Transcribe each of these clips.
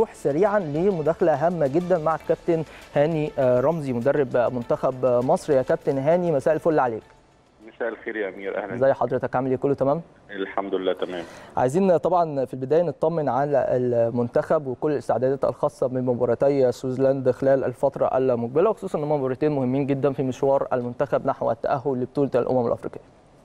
نروح سريعا لمداخله هامه جدا مع الكابتن هاني رمزي مدرب منتخب مصر يا كابتن هاني مساء الفل عليك مساء الخير يا امير اهلا ازي حضرتك عامل ايه كله تمام الحمد لله تمام عايزين طبعا في البدايه نطمن على المنتخب وكل الاستعدادات الخاصه بمباراتي سويسرلاند خلال الفتره المقبله وخصوصا ان مباراتين مهمين جدا في مشوار المنتخب نحو التاهل لبطوله الامم الافريقيه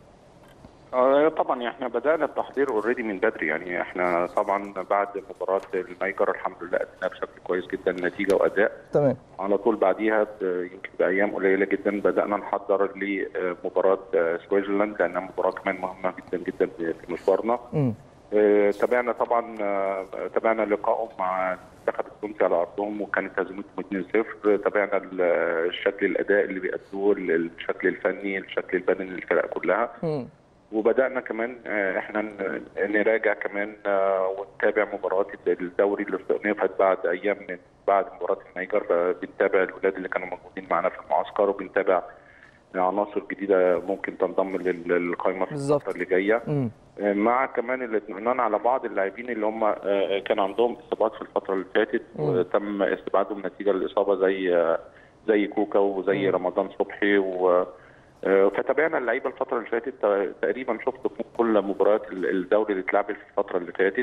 طبعا احنا بدانا التحضير اوريدي من بدري يعني احنا طبعا بعد مباراه النيجر الحمد لله ادينا بشكل كويس جدا نتيجه واداء تمام على طول بعديها يمكن بايام قليله جدا بدانا نحضر لمباراه سويسرلاند لانها مباراه كمان مهمه جدا جدا في مشوارنا تابعنا طبعا تابعنا لقائهم مع المنتخب التونسي على ارضهم وكانت هزيمتهم 2-0 تابعنا الشكل الاداء اللي بيأدوه الشكل الفني الشكل البدني للفرق كلها م. وبدانا كمان احنا نراجع كمان ونتابع مباريات الدوري اللي استئنفت بعد ايام من بعد مباراه النيجر بنتابع الولاد اللي كانوا موجودين معانا في المعسكر وبنتابع عناصر جديده ممكن تنضم للقائمه في الفتره اللي جايه م. مع كمان الاطمئنان على بعض اللاعبين اللي هم كان عندهم اصابات في الفتره اللي فاتت وتم استبعادهم نتيجه للاصابه زي زي كوكا وزي رمضان صبحي و فتابعنا اللعيبه الفتره اللي فاتت تقريبا شفت كل مباريات الدوري اللي اتلعبت في الفتره اللي فاتت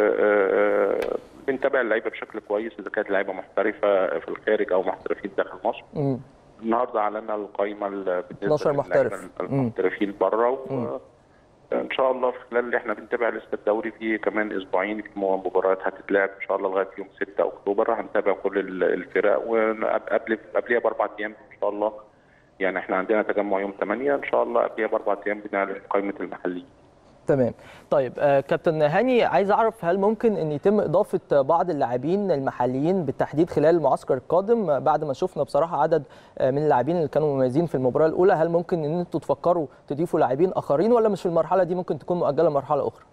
وبنتابع اللعيبه بشكل كويس اذا كانت لعيبه محترفه في الخارج او محترفين داخل مصر. م. النهارده اعلنا القائمه بالنسبه 12 محترف المحترفين بره و... ان شاء الله في خلال اللي احنا بنتابع لسه الدوري في كمان اسبوعين في مباريات هتتلعب ان شاء الله لغايه يوم 6 اكتوبر هنتابع كل الفرق وقبل قبلها باربع ايام ان شاء الله يعني احنا عندنا تجمع يوم 8 ان شاء الله قبلها باربع ايام بنعلن قائمه المحليين. تمام طيب آه كابتن هاني عايز اعرف هل ممكن ان يتم اضافه بعض اللاعبين المحليين بالتحديد خلال المعسكر القادم بعد ما شفنا بصراحه عدد من اللاعبين اللي كانوا مميزين في المباراه الاولى هل ممكن ان انتوا تفكروا تضيفوا لاعبين اخرين ولا مش في المرحله دي ممكن تكون مؤجله لمرحله اخرى؟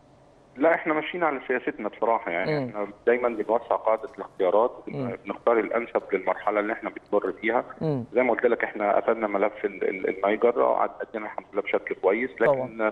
لا احنا ماشيين على سياستنا بصراحه يعني مم. احنا دايما بنوسع قاعده الاختيارات مم. بنختار الانسب للمرحله اللي احنا بنمر فيها مم. زي ما قلت لك احنا قفلنا ملف ال- ال- النيجر ادينا الحمد لله بشكل كويس لكن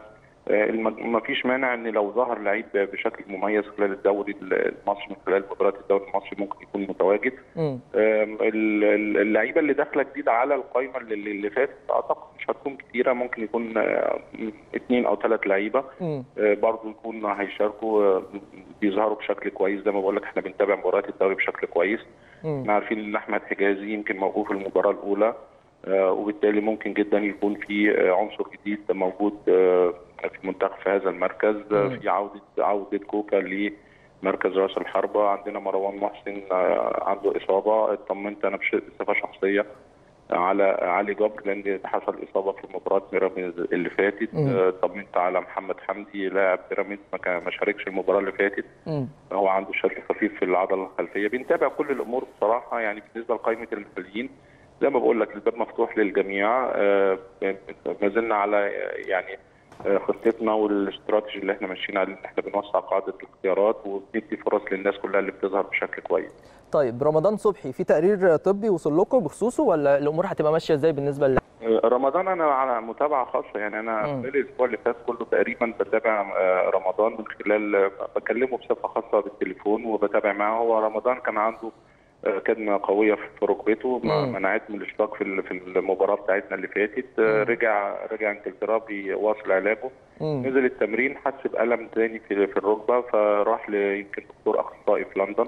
ما فيش مانع ان لو ظهر لعيب بشكل مميز خلال الدوري المصري من خلال مباريات الدوري المصري ممكن يكون متواجد مم. آم، ال- ال- اللعيبه اللي داخله جديده على القائمه اللي, اللي فاتت اعتقد مش هتكون كتيره ممكن يكون آه، اثنين او ثلاث لعيبه مم. آه، برضه يكون هيشاركوا آه، بيظهروا بشكل كويس زي ما بقول لك احنا بنتابع مباريات الدوري بشكل كويس مم. احنا عارفين ان احمد حجازي يمكن موجود في المباراه الاولى آه، وبالتالي ممكن جدا يكون في آه، عنصر جديد موجود آه، في المنتخب في هذا المركز آه، مم. في عوده عوده كوكا لمركز راس الحربه عندنا مروان محسن آه، عنده اصابه اطمنت انا بش- بصفه شخصيه على علي جبر لان حصل اصابه في مباراه بيراميدز اللي فاتت مم. آه، طمنت على محمد حمدي لاعب بيراميدز ما كان- ما شاركش المباراه اللي فاتت مم. هو عنده شد خفيف في العضله الخلفيه بنتابع كل الامور بصراحه يعني بالنسبه لقائمه المحليين زي ما بقول لك الباب مفتوح للجميع آه، ما زلنا على آه، يعني آه، خطتنا والاستراتيجي اللي احنا ماشيين عليه ان احنا بنوسع قاعده الاختيارات وبندي فرص للناس كلها اللي بتظهر بشكل كويس. طيب رمضان صبحي في تقرير طبي وصل لكم بخصوصه ولا الامور هتبقى ماشيه ازاي بالنسبه ل آه، رمضان انا على متابعه خاصه يعني انا مم. خلال الاسبوع اللي فات كله تقريبا بتابع آه، رمضان من خلال آه، بكلمه بصفه خاصه بالتليفون وبتابع معاه هو رمضان كان عنده آه، كدمه قويه في ركبته ما- مم. منعته من الاشتراك في ال- في المباراه بتاعتنا اللي فاتت آه، مم. رجع رجع انجلترا بيواصل علاجه مم. نزل التمرين حس بالم تاني في في الركبه فراح ل- يمكن دكتور اخصائي في لندن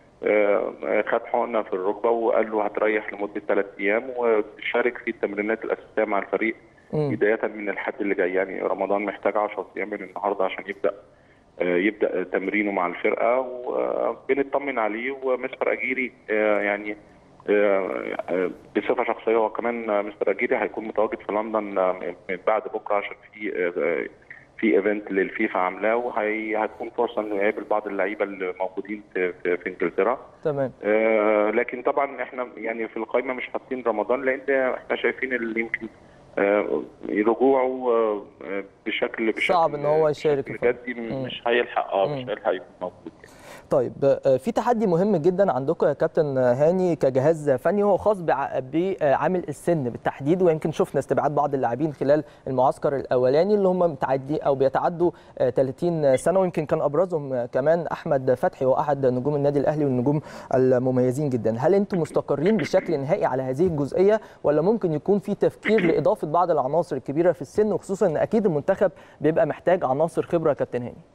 آه، خد حقنه في الركبه وقال له هتريح لمده ثلاث ايام وشارك في التمرينات الاساسيه مع الفريق مم. بدايه من الحد اللي جاي يعني رمضان محتاج 10 ايام من النهارده عشان يبدا آه، يبدا تمرينه مع الفرقه وبنطمن عليه ومستر اجيري آه، يعني آه، آه، بصفه شخصيه هو كمان آه، مستر اجيري هيكون متواجد في لندن آه، من بعد بكره عشان في آه، في ايفنت للفيفا عاملاه وهتكون فرصه انه يقابل بعض اللعيبه اللي موجودين في, في, في انجلترا تمام آه، لكن طبعا احنا يعني في القائمه مش حاطين رمضان لان احنا شايفين اللي يمكن آه، رجوعه آه، بشكل بشكل صعب إن هو يشارك بشكل في- جدي مم. مش هيلحق اه مم. مش هيلحق يكون موجود طيب آه، في تحدي مهم جدا عندكم يا كابتن هاني كجهاز فني هو خاص بع- بعامل السن بالتحديد ويمكن شفنا استبعاد بعض اللاعبين خلال المعسكر الاولاني اللي هم متعدي او بيتعدوا آه، 30 سنه ويمكن كان ابرزهم آه، كمان احمد فتحي هو احد نجوم النادي الاهلي والنجوم المميزين جدا هل انتم مستقرين بشكل نهائي على هذه الجزئيه ولا ممكن يكون في تفكير لاضافه بعض العناصر الكبيره في السن وخصوصا ان اكيد المنتخب بيبقى محتاج عناصر خبره يا كابتن هاني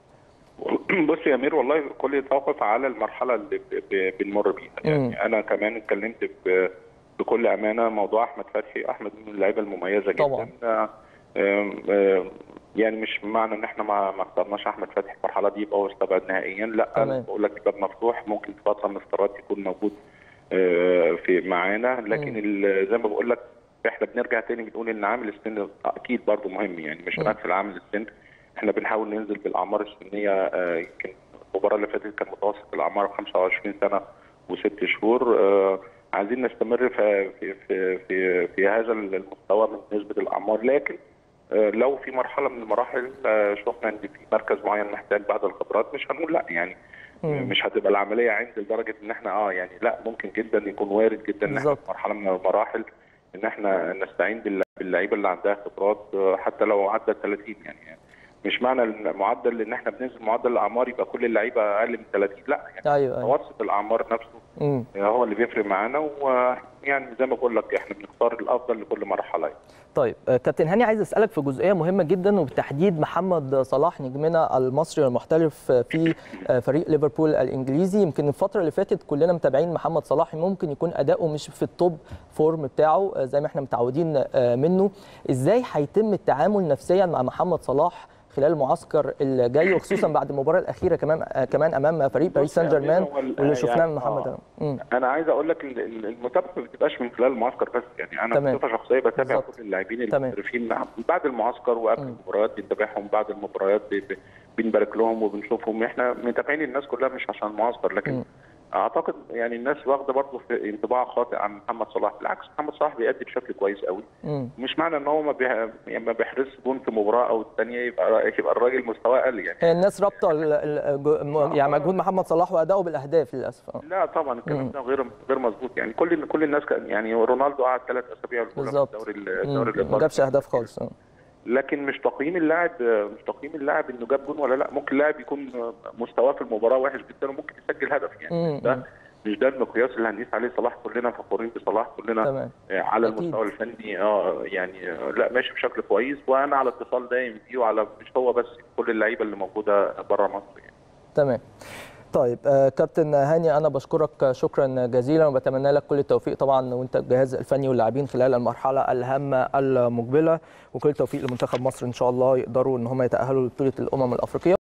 بص يا امير والله كل يتوقف على المرحله اللي ب- ب- بنمر بيها يعني مم. انا كمان اتكلمت ب- بكل امانه موضوع احمد فتحي احمد من اللعيبه المميزه طبعاً. جدا آه، آم، آم، يعني مش معنى ان احنا ما ما اخترناش احمد فتحي في المرحله دي يبقى هو استبعد نهائيا لا تمام. انا بقول لك الباب مفتوح ممكن في فتره من الفترات يكون موجود آه، في معانا لكن ال- زي ما بقول لك احنا بنرجع تاني بنقول ان عامل السن اكيد برضه مهم يعني مش مم. هنغفل عامل السن احنا بنحاول ننزل بالاعمار السنيه آه، يمكن المباراه اللي فاتت كان متوسط الاعمار 25 سنه وست شهور آه، عايزين نستمر في في في في, في هذا المستوى من نسبه الاعمار لكن آه، لو في مرحله من المراحل آه، شفنا ان في مركز معين محتاج بعض الخبرات مش هنقول لا يعني مم. مش هتبقى العمليه عند لدرجه ان احنا اه يعني لا ممكن جدا يكون وارد جدا ان احنا بالظبط. في مرحله من المراحل ان احنا نستعين بالل- باللعيبه اللي عندها خبرات آه، حتى لو عدت 30 يعني مش معنى المعدل ان احنا بننزل معدل الاعمار يبقى كل اللعيبه اقل من 30 لا يعني ايوه ايوه متوسط الاعمار نفسه مم. هو اللي بيفرق معانا ويعني زي ما بقول لك احنا بنختار الافضل لكل مرحله يعني. طيب آه، كابتن هاني عايز اسالك في جزئيه مهمه جدا وبالتحديد محمد صلاح نجمنا المصري المحترف في آه، فريق ليفربول الانجليزي يمكن الفتره اللي فاتت كلنا متابعين محمد صلاح ممكن يكون اداؤه مش في التوب فورم بتاعه آه، زي ما احنا متعودين آه، منه ازاي هيتم التعامل نفسيا مع محمد صلاح خلال المعسكر الجاي وخصوصا بعد المباراه الاخيره كمان آه، كمان امام فريق باريس بص سان يا جيرمان أمير، هو ال- واللي شفناه يعني من محمد آه. مم. انا عايز اقول لك ال- ال- المتابعه ما بتبقاش من خلال المعسكر بس يعني انا تمام. بصفه شخصيه بتابع بالظبط. كل اللاعبين تمام. المحترفين بعد المعسكر وقبل مم. المباريات بنتابعهم بعد المباريات ب- ب- بنبارك لهم وبنشوفهم احنا متابعين الناس كلها مش عشان المعسكر لكن مم. اعتقد يعني الناس واخده برضه في انطباع خاطئ عن محمد صلاح بالعكس محمد صلاح بيأدي بشكل كويس قوي مم. مش معنى ان هو ما بيه- يعني ما بيحرزش جون في مباراه او الثانيه يبقى يبقى الراجل مستواه اقل يعني هي الناس رابطه ال- ال- جو- م- يعني مجهود محمد صلاح واداؤه بالاهداف للاسف آه. لا طبعا الكلام مم. ده غير غير مظبوط يعني كل كل الناس كان يعني رونالدو قعد ثلاث اسابيع الأولى في بالظبط. الدوري ال- مم. الدوري ما الايطالي جابش اهداف خالص آه. لكن مش تقييم اللاعب مش تقييم اللاعب انه جاب جون ولا لا ممكن لاعب يكون مستواه في المباراه وحش جدا وممكن يسجل هدف يعني مم. ده مش ده المقياس اللي هنقيس عليه صلاح كلنا فخورين بصلاح كلنا تمام على أكيد. المستوى الفني اه يعني آه، لا ماشي بشكل كويس وانا على اتصال دايم بيه وعلى مش هو بس كل اللعيبه اللي موجوده بره مصر يعني تمام طيب آه، كابتن هاني انا بشكرك شكرا جزيلا وبتمنى لك كل التوفيق طبعا وانت الجهاز الفني واللاعبين خلال المرحله الهامه المقبله وكل التوفيق لمنتخب مصر ان شاء الله يقدروا ان هم يتاهلوا لبطوله الامم الافريقيه